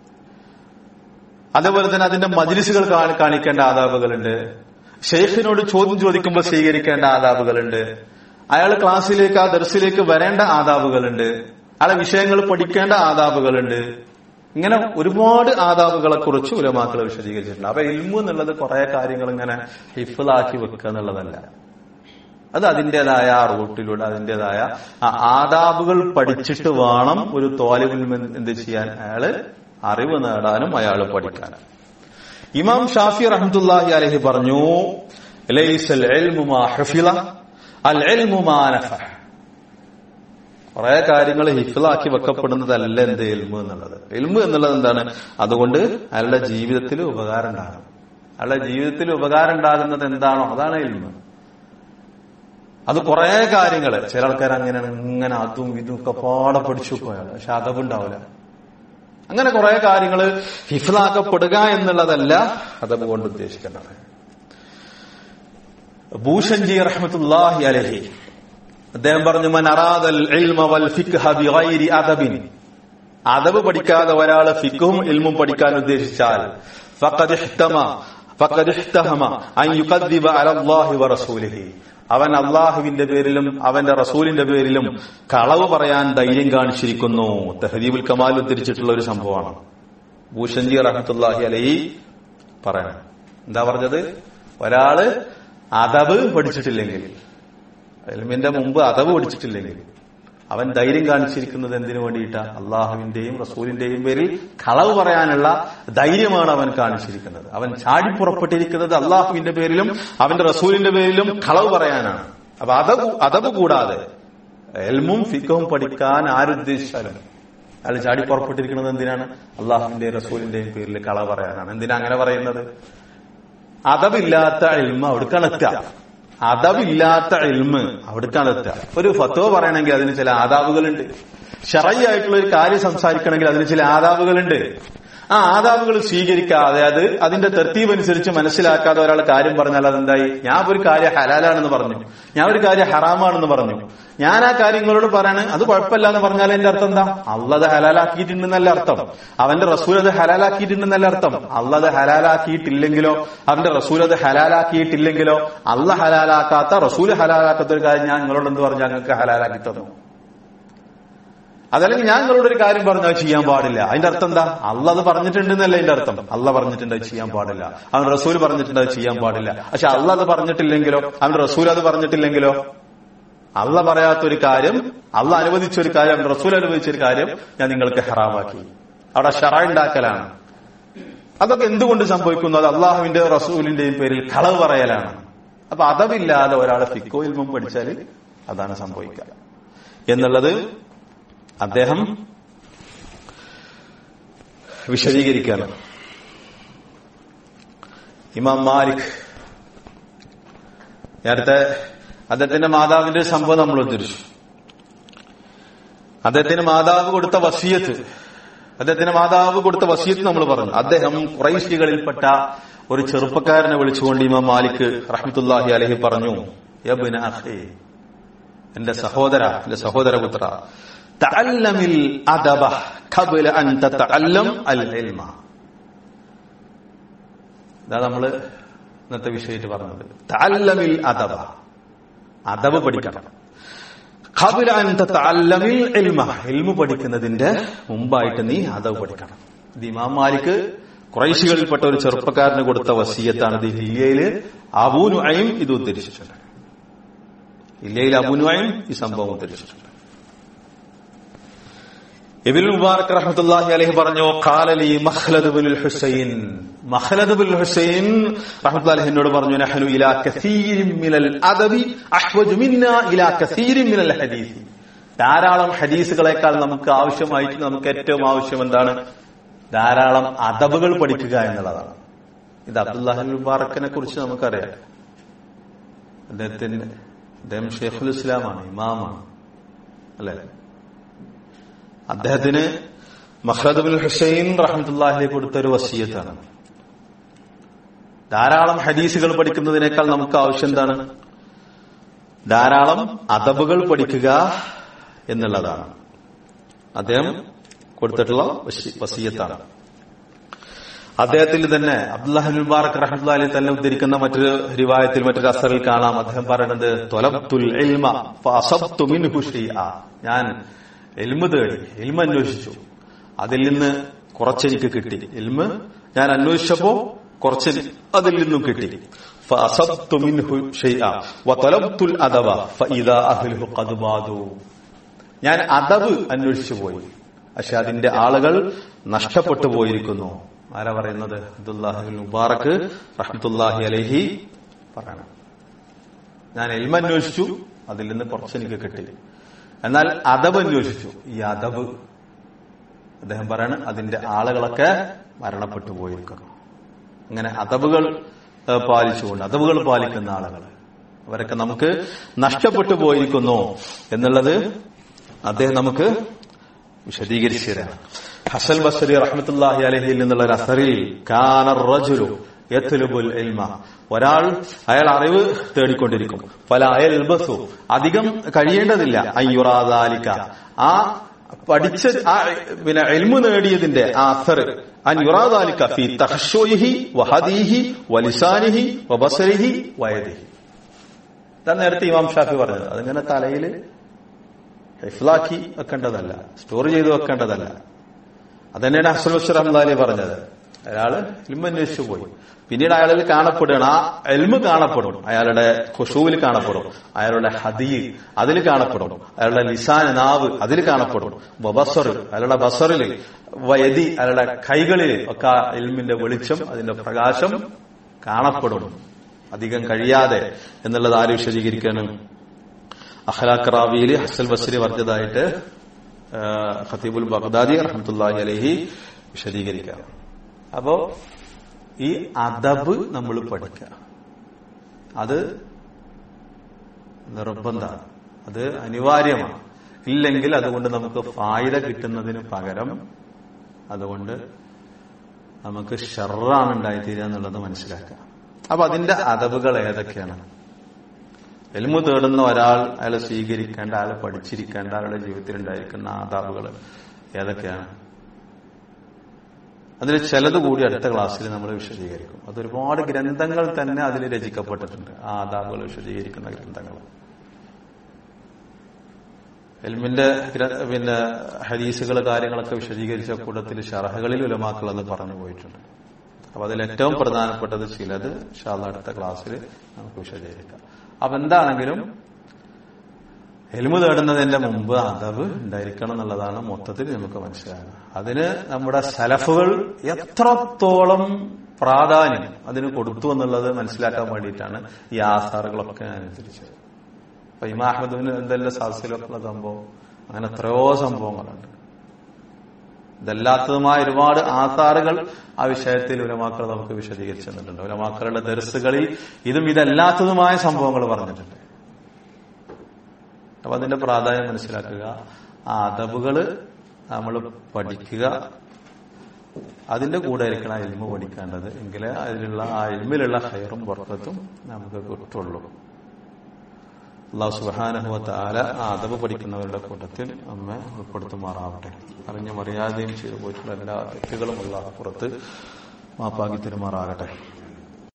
അതേപോലെ തന്നെ അതിന്റെ മജ്ലിസുകൾ കാണി- കാണിക്കേണ്ട ആദാബുകളുണ്ട് ഷെയ്ഖിനോട് ചോദ്യം ചോദിക്കുമ്പോൾ സ്വീകരിക്കേണ്ട ആദാബുകളുണ്ട് അയാൾ ക്ലാസ്സിലേക്ക് ആ ദർസിലേക്ക് വരേണ്ട ആദാബുകളുണ്ട് അയാളെ വിഷയങ്ങൾ പഠിക്കേണ്ട ആദാബുകളുണ്ട് ഇങ്ങനെ ഒരുപാട് ആദാബുകളെ കുറിച്ച് ഉലമാക്കൾ വിശദീകരിച്ചിട്ടുണ്ട് അപ്പൊ ഇൽമു എന്നുള്ളത് കുറെ കാര്യങ്ങൾ ഇങ്ങനെ ഹിഫിലാക്കി വെക്കുക എന്നുള്ളതല്ല അത് അതിന്റേതായ ആ റൂട്ടിലൂടെ അതിന്റേതായ ആ ആദാബുകൾ പഠിച്ചിട്ട് വേണം ഒരു തോലിബിൽ എന്ത് ചെയ്യാൻ അയാള് അറിവ് നേടാനും അയാൾ പഠിക്കാനും ഇമാം ഷാഫി റഹ്മത്തുല്ലാഹി അലഹി പറഞ്ഞു ലൈസൽ ഇൽമു മാ ഹുഫിള അൽ ഇൽമു മാ നഫഅ കുറെ കാര്യങ്ങൾ ഹിഫിലാക്കി വെക്കപ്പെടുന്നതല്ല എന്ത് എൽമു എന്നുള്ളത് എൽമു എന്നുള്ളത് എന്താണ് അതുകൊണ്ട് അയാളുടെ ജീവിതത്തിൽ ഉപകാരം ഉണ്ടാകും അയാളുടെ ജീവിതത്തിൽ ഉപകാരം ഉണ്ടാകുന്നത് എന്താണോ അതാണ് എൽമു അത് കുറെ കാര്യങ്ങള് ചില ആൾക്കാർ അങ്ങനെയാണ് ഇങ്ങനെ അതും ഇതും ഒക്കെ പാടെ പഠിച്ചു പോയാണ് പക്ഷെ അതവുണ്ടാവില്ല അങ്ങനെ കുറെ കാര്യങ്ങള് ഹിഫിലാക്കപ്പെടുക എന്നുള്ളതല്ല അതവ് കൊണ്ട് ഉദ്ദേശിക്കുന്നത് ഭൂഷൻജി റഹ്മത്തുല്ലാഹി അലഹി അദ്ദേഹം പറഞ്ഞു മൻ അറാദൽ ഇൽമ വൽ ഫിഖ്ഹ ബിഗൈരി അദബിൻ അദബ് പഠിക്കാതെ ഒരാൾ ഫിഖും ഇൽമും പഠിക്കാൻ ഉദ്ദേശിച്ചാൽ ഫഖദ് ഇഹ്തമ ഫഖദ് ഇഹ്തഹമ അൻ യുകദ്ദിബ അലല്ലാഹി വറസൂലിഹി അവൻ അള്ളാഹുവിന്റെ പേരിലും അവന്റെ റസൂലിന്റെ പേരിലും കളവ് പറയാൻ ധൈര്യം കാണിച്ചിരിക്കുന്നു തെഹദീബുൽ കമാൽ ഉദ്ധരിച്ചിട്ടുള്ള ഒരു സംഭവമാണ് ഭൂഷൻജി റഹ്മത്തുല്ലാഹി അലൈഹി പറയണം എന്താ പറഞ്ഞത് ഒരാള് അതവ് പഠിച്ചിട്ടില്ലെങ്കിൽ എൽമിന്റെ മുമ്പ് അതവ് പഠിച്ചിട്ടില്ലെങ്കിൽ അവൻ ധൈര്യം കാണിച്ചിരിക്കുന്നത് എന്തിനു വേണ്ടിയിട്ടാ അള്ളാഹുവിന്റെയും റസൂലിന്റെയും പേരിൽ കളവ് പറയാനുള്ള ധൈര്യമാണ് അവൻ കാണിച്ചിരിക്കുന്നത് അവൻ ചാടിപ്പുറപ്പെട്ടിരിക്കുന്നത് അള്ളാഹുവിന്റെ പേരിലും അവന്റെ റസൂലിന്റെ പേരിലും കളവ് പറയാനാണ് അപ്പൊ അതവ് അതവ് കൂടാതെ എൽമും ഫിക്കവും പഠിക്കാൻ ആരുദ്ദേശിച്ചാലും അയാൾ ചാടി പുറപ്പെട്ടിരിക്കുന്നത് എന്തിനാണ് അള്ളാഹുവിന്റെയും റസൂലിന്റെയും പേരിൽ കളവ് പറയാനാണ് എന്തിനാ അങ്ങനെ പറയുന്നത് അതവില്ലാത്ത എൽമ അവിടേക്കാണ് എത്തുക അതവില്ലാത്ത എൽമ് അവിടേക്കാണ് എത്തുക ഒരു ഫത്വ പറയണമെങ്കിൽ അതിന് ചില ആദാബുകളുണ്ട് ഷറയായിട്ടുള്ള ഒരു കാര്യം സംസാരിക്കണമെങ്കിൽ അതിന് ചില ആദാബുകളുണ്ട് ആ ആദാബുകൾ സ്വീകരിക്കാതെ അത് അതിന്റെ തെർത്തീവ് അനുസരിച്ച് മനസ്സിലാക്കാതെ ഒരാൾ കാര്യം പറഞ്ഞാൽ അതെന്തായി ഞാൻ ഒരു കാര്യം ഹലാലാണെന്ന് പറഞ്ഞു ഞാൻ ഒരു കാര്യം ഹറാമാണെന്ന് പറഞ്ഞു ഞാൻ ആ കാര്യങ്ങളോട് പറയാണ് അത് കുഴപ്പമില്ല എന്ന് പറഞ്ഞാൽ എന്റെ അർത്ഥം എന്താ അള്ളത് ഹലാലാക്കിയിട്ടുണ്ടെന്നല്ല അർത്ഥം അവന്റെ റസൂൽ അത് ഹലാലാക്കിയിട്ടുണ്ടെന്നല്ല അർത്ഥം അള്ളത് ഹലാലാക്കിയിട്ടില്ലെങ്കിലോ അവന്റെ റസൂൽ അത് ഹലാലാക്കിയിട്ടില്ലെങ്കിലോ അല്ല ഹലാലാക്കാത്ത റസൂൽ ഹലാലാക്കാത്ത ഒരു കാര്യം ഞാൻ നിങ്ങളോട് എന്ത് പറഞ്ഞു ഞങ്ങൾക്ക് ഹലാലാക്കി തന്നു അതല്ലെങ്കിൽ ഞാൻ നിങ്ങളോട് ഒരു കാര്യം പറഞ്ഞു അത് ചെയ്യാൻ പാടില്ല അതിന്റെ അർത്ഥം എന്താ അല്ല അത് പറഞ്ഞിട്ടുണ്ടെന്നല്ല അതിന്റെ അർത്ഥം അല്ല പറഞ്ഞിട്ടുണ്ട് അത് ചെയ്യാൻ പാടില്ല അവൻ റസൂൽ പറഞ്ഞിട്ടുണ്ട് അത് ചെയ്യാൻ പാടില്ല പക്ഷെ അല്ല അത് പറഞ്ഞിട്ടില്ലെങ്കിലോ അവൻ റസൂൽ അത് പറഞ്ഞിട്ടില്ലെങ്കിലോ അല്ല പറയാത്ത ഒരു കാര്യം അല്ല അനുവദിച്ച ഒരു കാര്യം അവൻ റസൂൽ അനുവദിച്ച ഒരു കാര്യം ഞാൻ നിങ്ങൾക്ക് ഹറാമാക്കി അവിടെ ഷറ ഉണ്ടാക്കലാണ് അതൊക്കെ എന്തുകൊണ്ട് സംഭവിക്കുന്നു അത് അള്ളാഹുവിന്റെ റസൂലിന്റെയും പേരിൽ കളവ് പറയലാണ് അപ്പൊ അതവില്ലാതെ ഒരാളെ ഫിക്കോ ഇൽമും പഠിച്ചാൽ അതാണ് സംഭവിക്കുക എന്നുള്ളത് അദ്ദേഹം വിശദീകരിക്കുകയാണ് ഇമാം മാലിക് നേരത്തെ അദ്ദേഹത്തിന്റെ മാതാവിന്റെ ഒരു സംഭവം നമ്മൾ ഉദ്ധരിച്ചു അദ്ദേഹത്തിന് മാതാവ് കൊടുത്ത വസീയത്ത് അദ്ദേഹത്തിന്റെ മാതാവ് കൊടുത്ത വസീയത്ത് നമ്മൾ പറഞ്ഞു അദ്ദേഹം കുറൈശികളിൽപ്പെട്ട ഒരു ചെറുപ്പക്കാരനെ വിളിച്ചുകൊണ്ട് ഇമാം മാലിക് റഹ്മത്തുല്ലാഹി അലഹി പറഞ്ഞു യബ്ന അഖി എന്റെ സഹോദര എന്റെ സഹോദരപുത്ര തഅല്ലമിൽ അദബ ഖബ്ല അൻ തതഅല്ലം അൽ ഇൽമ ഇതാ നമ്മള് ഇന്നത്തെ വിഷയമായിട്ട് പറഞ്ഞത് തഅല്ലമിൽ അദബ അദബ് പഠിക്കണം ഖബ്ല അൻ തതഅല്ലമിൽ ഇൽമ ഇൽമ പഠിക്കുന്നതിന്റെ മുമ്പായിട്ട് നീ അദബ് പഠിക്കണം ഇത് ഇമാം മാലിക് കുറൈശികളിൽപ്പെട്ട ഒരു ചെറുപ്പക്കാരന് കൊടുത്ത വസീയത്താണ് ഇത് ഹില്ലയില് അബൂനുഅയും ഇത് ഉദ്ധരിച്ചിട്ടുണ്ട് ഇല്ലയിൽ അബുനുവായും ഈ സംഭവം ഉദ്ധരിച്ചിട്ടുണ്ട് ഇബിൻ മുബാറക് റഹ്മത്തുള്ളാഹി അലൈഹി പറഞ്ഞു ഖാലലി Makhlad bin Husain Makhlad bin Husain റഹ്മത്തുള്ളാഹി എന്നോട് പറഞ്ഞു നഹ്നു ഇലാ കസീരിൻ മിനൽ അദബി അഹ്വജു മിന്നാ ഇലാ കസീരിൻ മിനൽ ഹദീസ് ധാരാളം ഹദീസുകളെക്കാൾ നമുക്ക് ആവശ്യമായിട്ട് നമുക്ക് ഏറ്റവും ആവശ്യം എന്താണ് ധാരാളം അദബുകൾ പഠിക്കുക എന്നുള്ളതാണ് ഇത് അബ്ദുല്ലാഹി മുബാറക്കിനെ കുറിച്ച് നമുക്കറിയാം അദ്ദേഹത്തിന്റെ അദ്ദേഹം ഷെയ്ഖുൽ ഇസ്ലാമാണ് ഇമാമാണ് അല്ലെ അദ്ദേഹത്തിന് മഹ്റദുൽ ഹുസൈൻ റഹമത്തുല്ലാഹിലെ കൊടുത്ത ഒരു വസീയത്താണ് ധാരാളം ഹദീസുകൾ പഠിക്കുന്നതിനേക്കാൾ നമുക്ക് ആവശ്യം എന്താണ് ധാരാളം അദബുകൾ പഠിക്കുക എന്നുള്ളതാണ് അദ്ദേഹം കൊടുത്തിട്ടുള്ള വസീയത്താണ് അദ്ദേഹത്തിൽ തന്നെ അബ്ദുല്ലാഹിൻ മുബാറക് റഹ്മത്തുള്ളാഹി തന്നെ ഉദ്ധരിക്കുന്ന മറ്റൊരു റിവായത്തിൽ മറ്റൊരു അസറിൽ കാണാം അദ്ദേഹം പറയുന്നത് തൊലബ്തുൽ ഇൽമ ഫഅസബ്തു മിൻഹു ഷൈഅ ഞാൻ എൽമ തേടി എൽമ അന്വേഷിച്ചു അതിൽ നിന്ന് കുറച്ചെനിക്ക് കിട്ടി എൽമ ഞാൻ അന്വേഷിച്ചപ്പോ കുറച്ച് അതിൽ നിന്നും കിട്ടി ഫഅസബ്തു മിൻഹു ഷൈഅ വതലബ്തുൽ അദബ ഫഇദാ അഹ്ലുഹു ഖദ് ബാദു ഞാൻ അദബ് അന്വേഷിച്ചു പോയി പക്ഷെ അതിന്റെ ആളുകൾ നഷ്ടപ്പെട്ടു പോയിരിക്കുന്നു ആരാ പറയുന്നത് അബ്ദുല്ലാഹി മുബാറക്ക് റഹ്മത്തുല്ലാഹി അലഹി പറയണം ഞാൻ എൽമ അന്വേഷിച്ചു അതിൽ നിന്ന് കുറച്ച് എനിക്ക് കിട്ടി എന്നാൽ അദബ് അന്വേഷിച്ചു ഈ അദബ് അദ്ദേഹം പറയാണ് അതിന്റെ ആളുകളൊക്കെ മരണപ്പെട്ടു പോയിരിക്കുന്നു അങ്ങനെ അദബുകൾ പാലിച്ചുകൊണ്ട് അദബുകൾ പാലിക്കുന്ന ആളുകൾ അവരൊക്കെ നമുക്ക് നഷ്ടപ്പെട്ടു പോയിരിക്കുന്നു എന്നുള്ളത് അദ്ദേഹം നമുക്ക് വിശദീകരിച്ചു തരാം ഹസൻ ബസരി റഹ്മത്തുല്ലാഹി അലഹിയിൽ നിന്നുള്ള ഒരു അസറിൽ കാനർ റജുലു യത്ലുബുൽ ഇൽമ ഒരാൾ അയാൾ അറിവ് തേടിക്കൊണ്ടിരിക്കും പല അയൽ ബസു അധികം കഴിയേണ്ടതില്ല അയ്യുറാദാലിക്ക ആ പഠിച്ച ആ പിന്നെ എൽമു നേടിയതിന്റെ ആ അസർ അൻയുറാദാലിക്ക ഫി തഹ്ഷോയിഹി വഹദീഹി വലിസാനിഹി വബസരിഹി വയദിഹി ഇതാ നേരത്തെ ഇമാം ഷാഫി പറഞ്ഞത് അതിങ്ങനെ തലയിൽ ഹിഫ്ലാക്കി വെക്കേണ്ടതല്ല സ്റ്റോർ ചെയ്ത് വെക്കേണ്ടതല്ല അതന്നെയാണ് അഫ്സൽ ബഷീർ അഹമ്മദാലി പറഞ്ഞത് അയാള് എൽമ അന്വേഷിച്ചു പോയി പിന്നീട് അയാളിൽ കാണപ്പെടുകയാണ് ആ എൽമ കാണപ്പെടും അയാളുടെ ഖുഷൂവിൽ കാണപ്പെടും അയാളുടെ ഹദീ അതിൽ കാണപ്പെടും അയാളുടെ ലിസാൻ നാവ് അതിൽ കാണപ്പെടും ബസർ അയാളുടെ ബസറിൽ വയതി അയാളുടെ കൈകളിൽ ഒക്കെ ആ എൽമിന്റെ വെളിച്ചം അതിന്റെ പ്രകാശം കാണപ്പെടും അധികം കഴിയാതെ എന്നുള്ളത് ആര് വിശദീകരിക്കാനും അഖലാഖ് റാവിയിൽ ഹസൽ ബസരി പറഞ്ഞതായിട്ട് ഖത്തീബുൽ ബഗ്ദാദി റഹമത്തുല്ലാഹി അലഹി വിശദീകരിക്കാം അപ്പോ ഈ അദബ് നമ്മൾ പഠിക്കുക അത് നിർബന്ധമാണ് അത് അനിവാര്യമാണ് ഇല്ലെങ്കിൽ അതുകൊണ്ട് നമുക്ക് ഫായിദ കിട്ടുന്നതിന് പകരം അതുകൊണ്ട് നമുക്ക് ഷെറാണ് ഉണ്ടായിത്തീരുക എന്നുള്ളത് മനസ്സിലാക്കുക അപ്പൊ അതിന്റെ അദബുകൾ ഏതൊക്കെയാണ് എൽമു തേടുന്ന ഒരാൾ അയാളെ സ്വീകരിക്കേണ്ട അയാളെ പഠിച്ചിരിക്കേണ്ട അയാളുടെ ജീവിതത്തിൽ ഉണ്ടായിരിക്കുന്ന ആദാബുകൾ ഏതൊക്കെയാണ് അതിൽ ചിലത് കൂടി അടുത്ത ക്ലാസ്സിൽ നമ്മൾ വിശദീകരിക്കും അത് ഒരുപാട് ഗ്രന്ഥങ്ങൾ തന്നെ അതിൽ രചിക്കപ്പെട്ടിട്ടുണ്ട് ആ ആദാബുകൾ വിശദീകരിക്കുന്ന ഗ്രന്ഥങ്ങൾ എൽമിന്റെ ഗ്ര- പിന്നെ ഹദീസുകൾ കാര്യങ്ങളൊക്കെ വിശദീകരിച്ച കൂട്ടത്തിൽ ഷറഹകളിൽ ഉലമാക്കൾ എന്ന് പറഞ്ഞു പോയിട്ടുണ്ട് അപ്പൊ അതിൽ ഏറ്റവും പ്രധാനപ്പെട്ടത് ചിലത് ഷാദ അടുത്ത ക്ലാസ്സിൽ നമുക്ക് വിശദീകരിക്കാം അപ്പൊ എന്താണെങ്കിലും എൽമു തേടുന്നതിന്റെ മുമ്പ് അതവ് ഉണ്ടായിരിക്കണം എന്നുള്ളതാണ് മൊത്തത്തിൽ നമുക്ക് മനസ്സിലാകുന്നത് അതിന് നമ്മുടെ സലഫുകൾ എത്രത്തോളം പ്രാധാന്യം അതിന് കൊടുത്തു എന്നുള്ളത് മനസ്സിലാക്കാൻ വേണ്ടിയിട്ടാണ് ഈ ആസാറുകളൊക്കെ ഞാൻ തിരിച്ചത് അപ്പൊ ഇമാ അഹമ്മദിന് എന്തെല്ലാം സാഹസിലൊക്കെയുള്ള സംഭവം അങ്ങനെ എത്രയോ സംഭവങ്ങളുണ്ട് ഇതല്ലാത്തതുമായ ഒരുപാട് ആധാറുകൾ ആ വിഷയത്തിൽ ഉലമാക്കൾ നമുക്ക് വിശദീകരിച്ചു തന്നിട്ടുണ്ട് ഉലമാക്കളുടെ ദർസുകളിൽ ഇതും ഇതല്ലാത്തതുമായ സംഭവങ്ങൾ പറഞ്ഞിട്ടുണ്ട് അപ്പൊ അതിന്റെ പ്രാധാന്യം മനസ്സിലാക്കുക ആ അതബുകള് നമ്മൾ പഠിക്കുക അതിന്റെ കൂടെ ആയിരിക്കണം ആ ഇൽമ പഠിക്കേണ്ടത് എങ്കിലേ അതിലുള്ള ആ ഇൽമിലുള്ള ഹൈറും ബർക്കത്തും നമുക്ക് കിട്ടുള്ളൂ അള്ളാഹു സുബാനഹുവത്ത് ആല ആ അതബ് പഠിക്കുന്നവരുടെ കൂട്ടത്തിൽ നമ്മെ ഉൾപ്പെടുത്തുമാറാവട്ടെ അറിഞ്ഞ മര്യാദയും ചെയ്തു പോയിട്ടുള്ള എല്ലാ തെറ്റുകളും അള്ളാഹു പുറത്ത് മാപ്പാക്കി തരുമാറാകട്ടെ